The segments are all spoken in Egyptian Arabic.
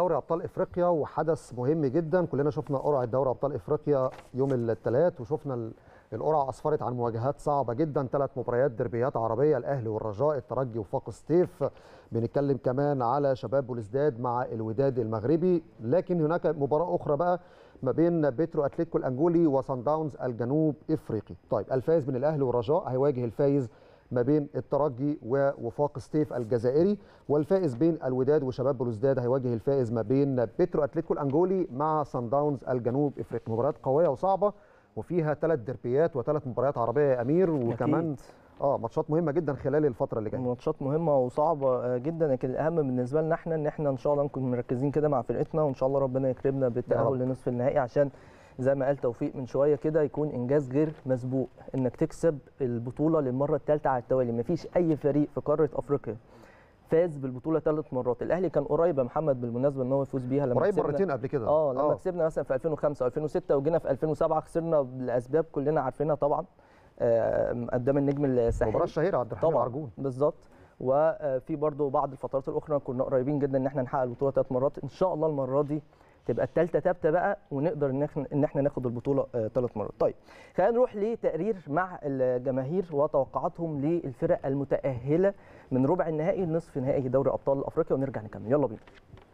دوري ابطال افريقيا وحدث مهم جدا كلنا شفنا قرعه دوري ابطال افريقيا يوم الثلاث وشفنا ال- القرعه اسفرت عن مواجهات صعبه جدا ثلاث مباريات دربيات عربيه الاهلي والرجاء الترجي وفاق سطيف بنتكلم كمان على شباب بوليسداد مع الوداد المغربي لكن هناك مباراه اخرى بقى ما بين بيترو اتلتيكو الانجولي وصن داونز الجنوب افريقي طيب الفائز من الاهلي والرجاء هيواجه الفايز ما بين الترجي ووفاق سطيف الجزائري والفائز بين الوداد وشباب بلوزداد هيواجه الفائز ما بين بيترو اتلتيكو الانجولي مع صن داونز الجنوب افريقي مباريات قويه وصعبه وفيها ثلاث دربيات وثلاث مباريات عربيه يا امير وكمان أكيد. اه ماتشات مهمه جدا خلال الفتره اللي جايه ماتشات مهمه وصعبه آه، جدا لكن الاهم بالنسبه لنا احنا ان احنا ان شاء الله نكون مركزين كده مع فرقتنا وان شاء الله ربنا يكرمنا يا رب. بالتاهل لنصف النهائي عشان زي ما قال توفيق من شويه كده يكون انجاز غير مسبوق انك تكسب البطوله للمره الثالثه على التوالي مفيش اي فريق في قاره افريقيا فاز بالبطوله ثلاث مرات الاهلي كان قريب يا محمد بالمناسبه ان هو يفوز بيها لما قريب كسبنا- مرتين قبل كده اه لما كسبنا مثلا في 2005 و2006 وجينا في 2007 خسرنا لاسباب كلنا عارفينها طبعا آه، قدام النجم الساحلي المباراه الشهيره عبد الرحمن طبعا عرجون بالظبط وفي برضو بعض الفترات الاخرى كنا قريبين جدا ان احنا نحقق البطوله ثلاث مرات ان شاء الله المره دي تبقى الثالثه ثابته بقى ونقدر ان احنا ان احنا ناخد البطوله ثلاث مرات طيب خلينا نروح لتقرير مع الجماهير وتوقعاتهم للفرق المتاهله من ربع النهائي لنصف نهائي دوري ابطال افريقيا ونرجع نكمل يلا بينا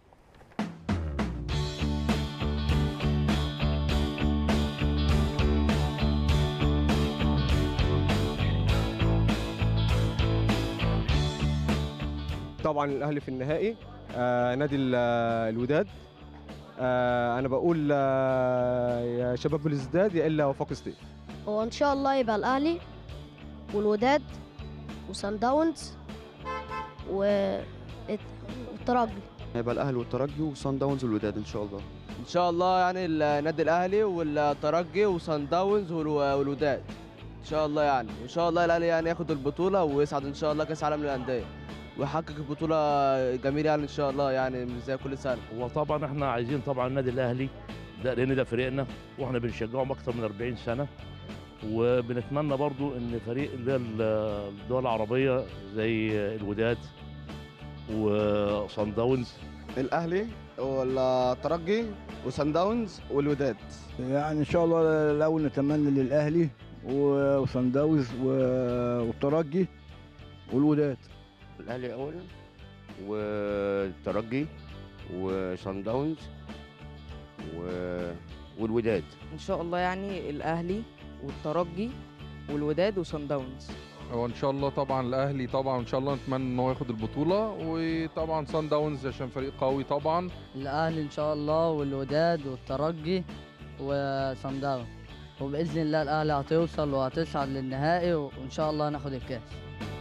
طبعا الاهلي في النهائي آه نادي ال- آه، الوداد آه انا بقول آه يا شباب الازداد يا الا وفاق ستيف هو ان شاء الله يبقى الاهلي والوداد وسان داونز و والترجي هيبقى الاهلي والترجي وصن داونز والوداد ان شاء الله ان شاء الله يعني النادي الاهلي والترجي وصن داونز والو- والوداد ان شاء الله يعني ان شاء الله الاهلي يعني ياخد البطوله ويصعد ان شاء الله كاس عالم للانديه ويحقق بطوله جميله يعني ان شاء الله يعني مش زي كل سنه وطبعا احنا عايزين طبعا النادي الاهلي ده لان ده فريقنا واحنا بنشجعهم اكثر من 40 سنه وبنتمنى برضو ان فريق اللي هي الدول العربيه زي الوداد وصن داونز الاهلي والترجي وصن داونز والوداد يعني ان شاء الله الاول نتمنى للاهلي و- وصن داونز و- والترجي والوداد الاهلي اولا والترجي وصن داونز و... والوداد ان شاء الله يعني الاهلي والترجي والوداد وصن داونز هو ان شاء الله طبعا الاهلي طبعا ان شاء الله نتمنى ان هو ياخد البطوله وطبعا سان داونز عشان فريق قوي طبعا الاهلي ان شاء الله والوداد والترجي وصن داونز وباذن الله الاهلي هتوصل وهتصعد للنهائي وان شاء الله ناخد الكاس